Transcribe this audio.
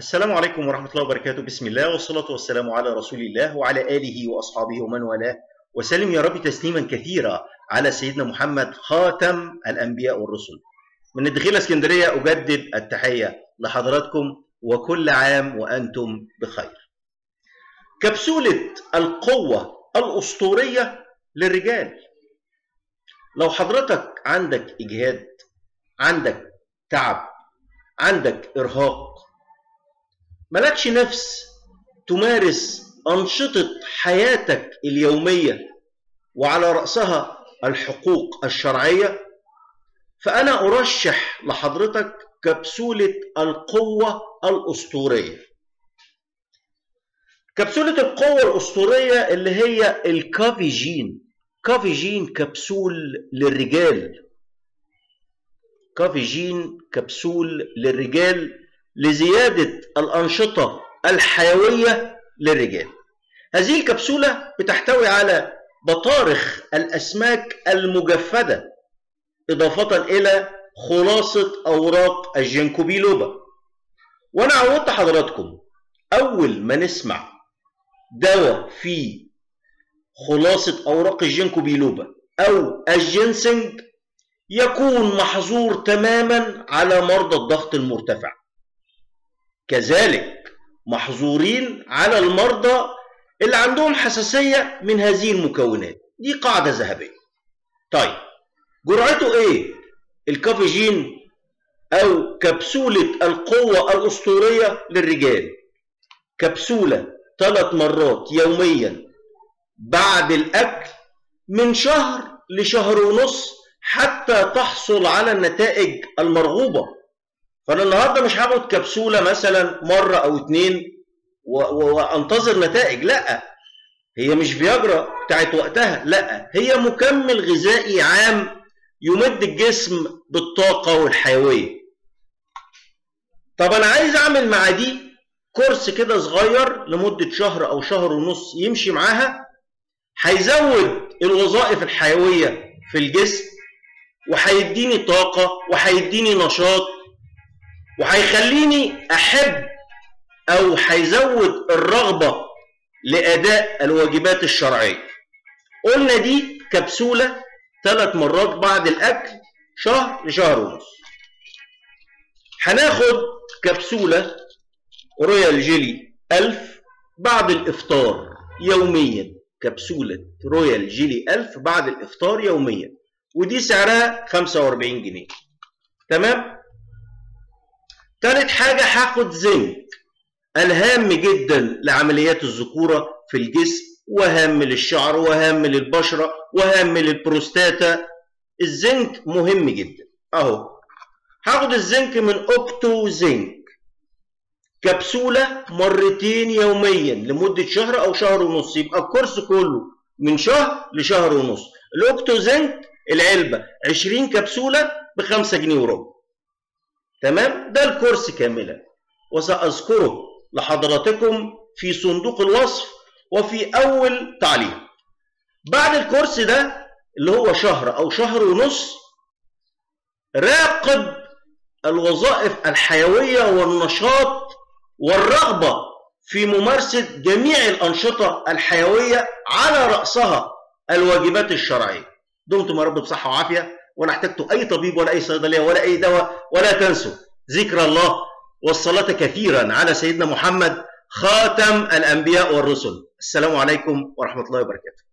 السلام عليكم ورحمة الله وبركاته بسم الله والصلاة والسلام على رسول الله وعلى آله وأصحابه ومن والاه وسلم يا رب تسليما كثيرا على سيدنا محمد خاتم الأنبياء والرسل من الدخيلة اسكندرية أجدد التحية لحضراتكم وكل عام وأنتم بخير كبسولة القوة الأسطورية للرجال لو حضرتك عندك إجهاد عندك تعب عندك إرهاق ملكش نفس تمارس أنشطة حياتك اليومية وعلى رأسها الحقوق الشرعية فأنا أرشح لحضرتك كبسولة القوة الأسطورية كبسولة القوة الأسطورية اللي هي الكافيجين كافيجين كبسول للرجال كافيجين كبسول للرجال لزيادة الأنشطة الحيوية للرجال هذه الكبسولة بتحتوي على بطارخ الأسماك المجفدة إضافة إلى خلاصة أوراق الجنكوبيلوبا وأنا عودت حضراتكم أول ما نسمع دواء فيه خلاصة أوراق الجنكوبيلوبا أو الجنسنج يكون محظور تماما على مرضى الضغط المرتفع كذلك محظورين على المرضى اللي عندهم حساسية من هذه المكونات دي قاعدة ذهبية طيب جرعته ايه الكافيجين او كبسولة القوة الاسطورية للرجال كبسولة ثلاث مرات يوميا بعد الاكل من شهر لشهر ونص حتى تحصل على النتائج المرغوبة فانا النهارده مش هاخد كبسوله مثلا مره او اتنين وانتظر نتائج لا هي مش فياجرا بتاعت وقتها لا هي مكمل غذائي عام يمد الجسم بالطاقه والحيويه طب انا عايز اعمل مع دي كورس كده صغير لمده شهر او شهر ونص يمشي معاها هيزود الوظائف الحيويه في الجسم وهيديني طاقه وهيديني نشاط وهيخليني احب او هيزود الرغبه لاداء الواجبات الشرعيه قلنا دي كبسوله ثلاث مرات بعد الاكل شهر لشهر ونص هناخد كبسوله رويال جيلي 1000 بعد الافطار يوميا كبسوله رويال جيلي 1000 بعد الافطار يوميا ودي سعرها 45 جنيه تمام تالت حاجة هاخد زنك الهام جدا لعمليات الذكورة في الجسم وهام للشعر وهام للبشرة وهام للبروستاتا الزنك مهم جدا اهو هاخد الزنك من اوبتو زنك كبسولة مرتين يوميا لمدة شهر او شهر ونص يبقى الكورس كله من شهر لشهر ونص الاوبتو زنك العلبة 20 كبسولة بخمسة جنيه وربع تمام ده الكورس كاملا وسأذكره لحضراتكم في صندوق الوصف وفي أول تعليق بعد الكورس ده اللي هو شهر أو شهر ونص راقب الوظائف الحيوية والنشاط والرغبة في ممارسة جميع الأنشطة الحيوية على رأسها الواجبات الشرعية دمتم يا رب بصحة وعافية ولا احتجتوا اي طبيب ولا اي صيدليه ولا اي دواء ولا تنسوا ذكر الله والصلاه كثيرا على سيدنا محمد خاتم الانبياء والرسل السلام عليكم ورحمه الله وبركاته